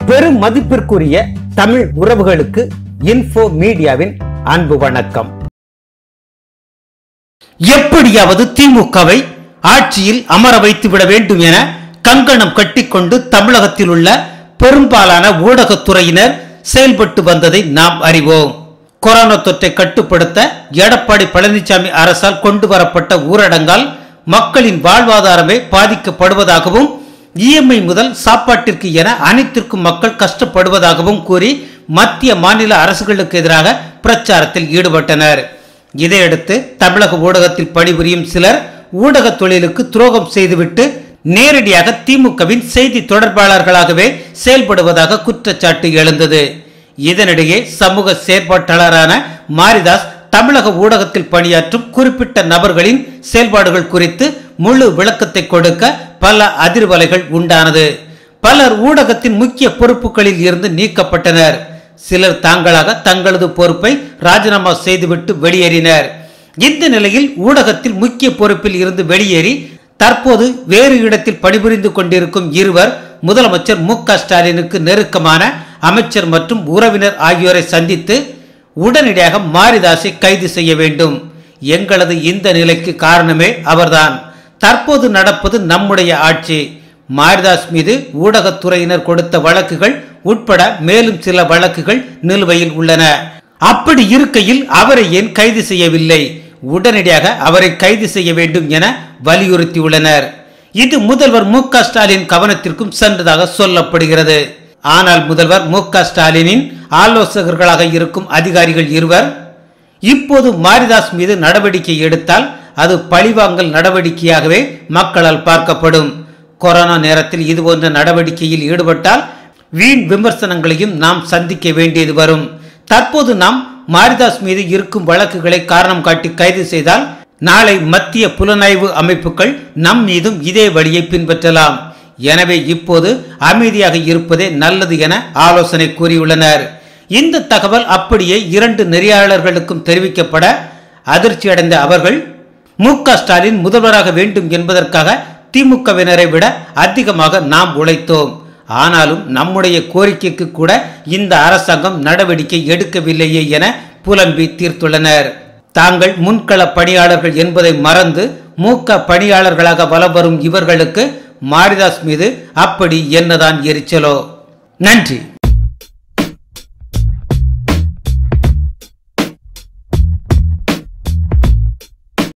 பெரும் மதிப்பிற்குரிய தமிழ் உறவுகளுக்கு இன்ஃபோ மீடியாவின் அன்பு வணக்கம் எப்படியாவது திமுகவை ஆட்சியில் அமர வைத்து விட வேண்டும் என கங்கணம் கட்டிக்கொண்டு தமிழகத்தில் உள்ள பெரும்பாலான ஊடகத்துறையினர் செயல்பட்டு வந்ததை நாம் அறிவோம் கொரோனா தொற்றை கட்டுப்படுத்த எடப்பாடி பழனிசாமி அரசால் கொண்டு வரப்பட்ட ஊரடங்கால் மக்களின் வாழ்வாதாரமே பாதிக்கப்படுவதாகவும் இஎம்ஐ முதல் சாப்பாட்டிற்கு என அனைத்திற்கும் மக்கள் கஷ்டப்படுவதாகவும் கூறி மத்திய மாநில அரசுகளுக்கு எதிராக பிரச்சாரத்தில் ஈடுபட்டனர் இதையடுத்து தமிழக ஊடகத்தில் பணிபுரியும் சிலர் ஊடக தொழிலுக்கு துரோகம் செய்துவிட்டு நேரடியாக திமுகவின் செய்தி தொடர்பாளர்களாகவே செயல்படுவதாக குற்றச்சாட்டு எழுந்தது இதனிடையே சமூக செயற்பாட்டாளரான மாரிதாஸ் தமிழக ஊடகத்தில் பணியாற்றும் குறிப்பிட்ட நபர்களின் செயல்பாடுகள் குறித்து முழு விளக்கத்தை கொடுக்க பல அதிர்வலைகள் உண்டானது பலர் ஊடகத்தின் முக்கிய பொறுப்புகளில் இருந்து நீக்கப்பட்டனர் சிலர் தாங்களாக தங்களது பொறுப்பை ராஜினாமா செய்துவிட்டு வெளியேறினர் இந்த நிலையில் ஊடகத்தில் முக்கிய பொறுப்பில் இருந்து வெளியேறி தற்போது வேறு இடத்தில் பணிபுரிந்து கொண்டிருக்கும் இருவர் முதலமைச்சர் மு க ஸ்டாலினுக்கு நெருக்கமான அமைச்சர் மற்றும் உறவினர் ஆகியோரை சந்தித்து உடனடியாக மாரிதாஸை கைது செய்ய வேண்டும் எங்களது இந்த நிலைக்கு காரணமே அவர்தான் தற்போது நடப்பது நம்முடைய ஆட்சி மாரிதாஸ் மீது ஊடகத்துறையினர் கொடுத்த வழக்குகள் உட்பட மேலும் சில வழக்குகள் நிலுவையில் உள்ளன அப்படி இருக்கையில் அவரை ஏன் கைது செய்யவில்லை உடனடியாக அவரை கைது செய்ய வேண்டும் என வலியுறுத்தியுள்ளனர் இது முதல்வர் மு க ஸ்டாலின் கவனத்திற்கும் சென்றதாக சொல்லப்படுகிறது ஆனால் முதல்வர் மு க ஸ்டாலினின் ஆலோசகர்களாக இருக்கும் அதிகாரிகள் இருவர் இப்போது மாரிதாஸ் மீது நடவடிக்கை எடுத்தால் அது பழிவாங்கல் நடவடிக்கையாகவே மக்களால் பார்க்கப்படும் கொரோனா நேரத்தில் இதுபோன்ற நடவடிக்கையில் ஈடுபட்டால் வீண் விமர்சனங்களையும் நாம் சந்திக்க வேண்டியது வரும் தற்போது நாம் மாரிதாஸ் மீது இருக்கும் வழக்குகளை காரணம் காட்டி கைது செய்தால் நாளை மத்திய புலனாய்வு அமைப்புகள் நம் மீதும் இதே வழியை பின்பற்றலாம் எனவே இப்போது அமைதியாக இருப்பதே நல்லது என ஆலோசனை கூறியுள்ளனர் இந்த தகவல் அப்படியே இரண்டு நெறியாளர்களுக்கும் தெரிவிக்கப்பட அதிர்ச்சியடைந்த அவர்கள் மு க ஸ்டாலின் முதல்வராக வேண்டும் என்பதற்காக திமுகவினரை விட அதிகமாக நாம் உழைத்தோம் ஆனாலும் நம்முடைய கோரிக்கைக்கு கூட இந்த அரசாங்கம் நடவடிக்கை எடுக்கவில்லையே என புலம்பி தீர்த்துள்ளனர் தாங்கள் முன்கள பணியாளர்கள் என்பதை மறந்து மூக்க பணியாளர்களாக வலம் வரும் இவர்களுக்கு மாரிதாஸ் மீது அப்படி என்னதான் எரிச்சலோ நன்றி